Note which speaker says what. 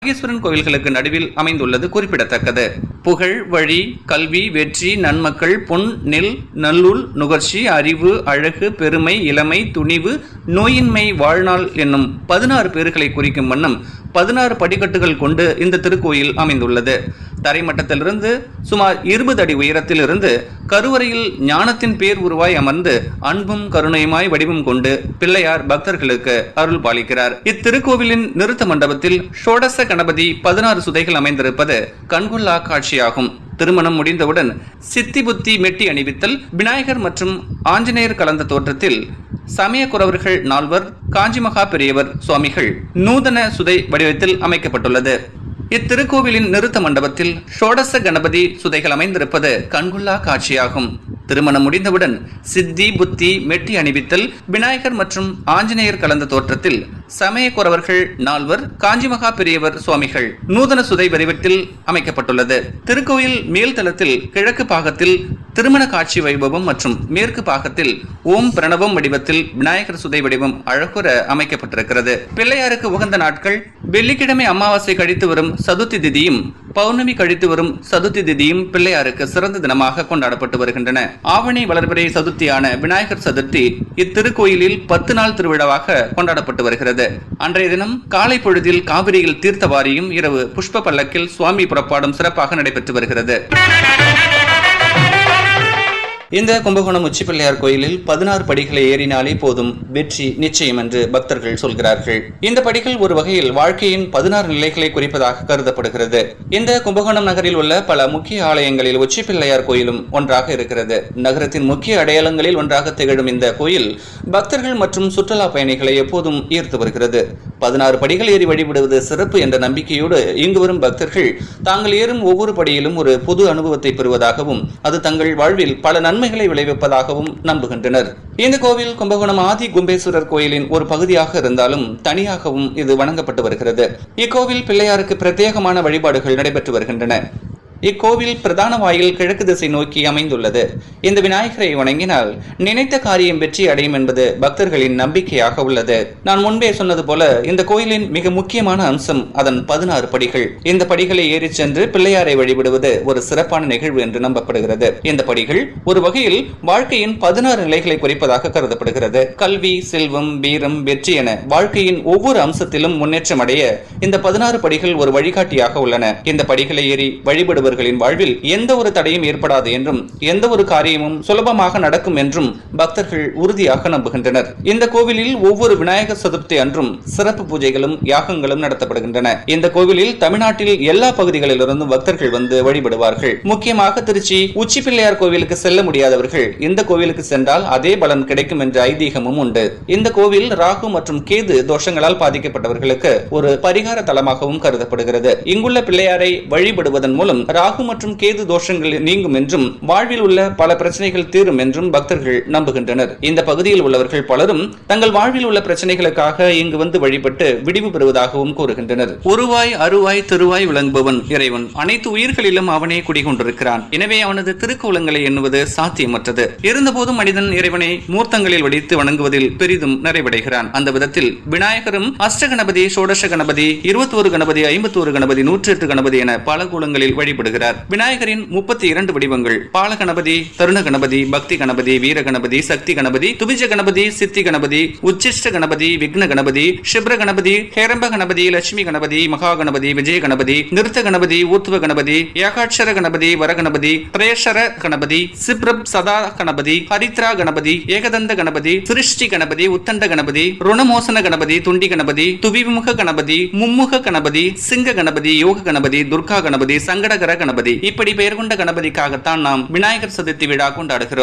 Speaker 1: நாகேஸ்வரன் கோவில்களுக்கு நடுவில் அமைந்துள்ளது குறிப்பிடத்தக்கது புகழ் வழி கல்வி வெற்றி நன்மக்கள் பொன் நெல் நல்லுள் நுகர்ச்சி அறிவு அழகு பெருமை இளமை துணிவு நோயின்மை வாழ்நாள் என்னும் பதினாறு பேர்களை குறிக்கும் வண்ணம் பதினாறு படிக்கட்டுகள் கொண்டு இந்த திருக்கோயில் அமைந்துள்ளது தரைமட்டத்திலிருந்து சுமார் இருபது அடி உயரத்தில் இருந்து கருவறையில் ஞானத்தின் பேர் உருவாய் அமர்ந்து அன்பும் கருணையுமாய் வடிவம் கொண்டு பிள்ளையார் பக்தர்களுக்கு அருள் பாலிக்கிறார் இத்திருக்கோவிலின் நிறுத்த மண்டபத்தில் ஷோடச கணபதி பதினாறு சுதைகள் அமைந்திருப்பது கண்கொள்ளா காட்சியாகும் திருமணம் முடிந்தவுடன் சித்தி புத்தி மெட்டி அணிவித்தல் விநாயகர் மற்றும் ஆஞ்சநேயர் கலந்த தோற்றத்தில் சமய குறவர்கள் நால்வர் காஞ்சிமகா பெரியவர் சுவாமிகள் நூதன சுதை வடிவத்தில் அமைக்கப்பட்டுள்ளது இத்திருக்கோவிலின் நிறுத்த மண்டபத்தில் ஷோடச கணபதி சுதைகள் அமைந்திருப்பது கண்கொள்ளா காட்சியாகும் திருமணம் முடிந்தவுடன் சித்தி புத்தி மெட்டி அணிவித்தல் விநாயகர் மற்றும் ஆஞ்சநேயர் கலந்த தோற்றத்தில் சமய குறவர்கள் நால்வர் காஞ்சிமகா பெரியவர் சுவாமிகள் நூதன சுதை வடிவத்தில் அமைக்கப்பட்டுள்ளது திருக்கோயில் மேல்தளத்தில் கிழக்கு பாகத்தில் திருமண காட்சி வைபவம் மற்றும் மேற்கு பாகத்தில் ஓம் பிரணவம் வடிவத்தில் விநாயகர் சுதை வடிவம் அழகுற அமைக்கப்பட்டிருக்கிறது பிள்ளையாருக்கு உகந்த நாட்கள் வெள்ளிக்கிழமை அமாவாசை கழித்து வரும் சதுர்த்தி திதியும் பௌர்ணமி கழித்து வரும் சதுர்த்தி திதியும் பிள்ளையாருக்கு சிறந்த தினமாக கொண்டாடப்பட்டு வருகின்றன ஆவணி வளர்பிறை சதுர்த்தியான விநாயகர் சதுர்த்தி இத்திருக்கோயிலில் பத்து நாள் திருவிழாவாக கொண்டாடப்பட்டு வருகிறது அன்றைய தினம் காலை பொழுதில் காவிரியில் தீர்த்தவாரியும் இரவு புஷ்ப பல்லக்கில் சுவாமி புறப்பாடும் சிறப்பாக நடைபெற்று வருகிறது இந்த கும்பகோணம் உச்சிப்பிள்ளையார் கோயிலில் பதினாறு படிகளை ஏறினாலே போதும் வெற்றி நிச்சயம் என்று பக்தர்கள் சொல்கிறார்கள் இந்த படிகள் ஒரு வகையில் வாழ்க்கையின் பதினாறு நிலைகளை குறிப்பதாக கருதப்படுகிறது இந்த கும்பகோணம் நகரில் உள்ள பல முக்கிய ஆலயங்களில் உச்சிப்பிள்ளையார் கோயிலும் ஒன்றாக இருக்கிறது நகரத்தின் முக்கிய அடையாளங்களில் ஒன்றாக திகழும் இந்த கோயில் பக்தர்கள் மற்றும் சுற்றுலா பயணிகளை எப்போதும் ஈர்த்து வருகிறது பதினாறு படிகள் ஏறி வழிபடுவது சிறப்பு என்ற நம்பிக்கையோடு இங்கு வரும் பக்தர்கள் தாங்கள் ஏறும் ஒவ்வொரு படியிலும் ஒரு புது அனுபவத்தை பெறுவதாகவும் அது தங்கள் வாழ்வில் பல நன்மைகளை விளைவிப்பதாகவும் நம்புகின்றனர் இந்த கோவில் கும்பகோணம் ஆதி கும்பேஸ்வரர் கோயிலின் ஒரு பகுதியாக இருந்தாலும் தனியாகவும் இது வணங்கப்பட்டு வருகிறது இக்கோவில் பிள்ளையாருக்கு பிரத்யேகமான வழிபாடுகள் நடைபெற்று வருகின்றன இக்கோவில் பிரதான வாயில் கிழக்கு திசை நோக்கி அமைந்துள்ளது இந்த விநாயகரை வணங்கினால் நினைத்த காரியம் வெற்றி அடையும் என்பது பக்தர்களின் நம்பிக்கையாக உள்ளது நான் முன்பே சொன்னது போல இந்த கோயிலின் மிக முக்கியமான அம்சம் அதன் பதினாறு படிகள் இந்த படிகளை ஏறிச் சென்று பிள்ளையாரை வழிபடுவது ஒரு சிறப்பான நிகழ்வு என்று நம்பப்படுகிறது இந்த படிகள் ஒரு வகையில் வாழ்க்கையின் பதினாறு நிலைகளை குறிப்பதாக கருதப்படுகிறது கல்வி செல்வம் வீரம் வெற்றி என வாழ்க்கையின் ஒவ்வொரு அம்சத்திலும் முன்னேற்றம் அடைய இந்த பதினாறு படிகள் ஒரு வழிகாட்டியாக உள்ளன இந்த படிகளை ஏறி வழிபடுவர்களின் வாழ்வில் எந்த ஒரு தடையும் ஏற்படாது என்றும் எந்த ஒரு காரியமும் சுலபமாக நடக்கும் என்றும் பக்தர்கள் உறுதியாக நம்புகின்றனர் இந்த கோவிலில் ஒவ்வொரு விநாயகர் சதுர்த்தி அன்றும் சிறப்பு பூஜைகளும் யாகங்களும் நடத்தப்படுகின்றன இந்த கோவிலில் தமிழ்நாட்டில் எல்லா பகுதிகளிலிருந்தும் பக்தர்கள் வந்து வழிபடுவார்கள் முக்கியமாக திருச்சி உச்சி பிள்ளையார் கோவிலுக்கு செல்ல முடியாதவர்கள் இந்த கோவிலுக்கு சென்றால் அதே பலன் கிடைக்கும் என்ற ஐதீகமும் உண்டு இந்த கோவில் ராகு மற்றும் கேது தோஷங்களால் பாதிக்கப்பட்டவர்களுக்கு ஒரு பரிகார தலமாகவும் கருதப்படுகிறது இங்குள்ள பிள்ளையாரை வழிபடுவதன் மூலம் ராகு மற்றும் கேது தோஷங்கள் நீங்கும் என்றும் வாழ்வில் உள்ள பல பிரச்சனைகள் தீரும் என்றும் பக்தர்கள் நம்புகின்றனர் இந்த பகுதியில் உள்ளவர்கள் பலரும் தங்கள் வாழ்வில் உள்ள பிரச்சனைகளுக்காக இங்கு வந்து வழிபட்டு விடிவு பெறுவதாகவும் கூறுகின்றனர் உருவாய் அருவாய் திருவாய் விளங்குபவன் இறைவன் அனைத்து உயிர்களிலும் அவனே குடிகொண்டிருக்கிறான் எனவே அவனது திருக்கோலங்களை எண்ணுவது சாத்தியமற்றது இருந்தபோதும் மனிதன் இறைவனை மூர்த்தங்களில் வடித்து வணங்குவதில் பெரிதும் நிறைவடைகிறான் அந்த விதத்தில் விநாயகரும் அஷ்ட கணபதி சோடச கணபதி இருபத்தி ஒரு கணபதி ஐம்பத்தி ஒரு கணபதி நூற்றி எட்டு கணபதி என பல கூலங்களில் வழிபடுகிறார் விநாயகரின் முப்பத்தி இரண்டு வடிவங்கள் பால கணபதி தருண கணபதி பக்தி கணபதி வீர கணபதி சக்தி கணபதி துபிஜ கணபதி சித்தி கணபதி உச்சிஷ்ட கணபதி விக்ன கணபதி சிப்ர கணபதி ஹேரம்ப கணபதி லட்சுமி கணபதி மகா கணபதி விஜய கணபதி நிறுத்த கணபதி ஊத்துவ கணபதி ஏகாட்சர கணபதி வரகணபதி பிரேஷர கணபதி சிப்ரப் சதா கணபதி ஹரித்ரா கணபதி ஏகதந்த கணபதி சிருஷ்டி கணபதி உத்தண்ட கணபதி ருணமோசன கணபதி துண்டி கணபதி துவிமுக கணபதி மும்முக கணபதி சிங்க கணபதி யோக கணபதி துர்கா கணபதி சங்கடகர கணபதி இப்படி பெயர் கொண்ட கணபதிக்காகத்தான் நாம் விநாயகர் சதுர்த்தி விழா கொண்டாடுகிறோம்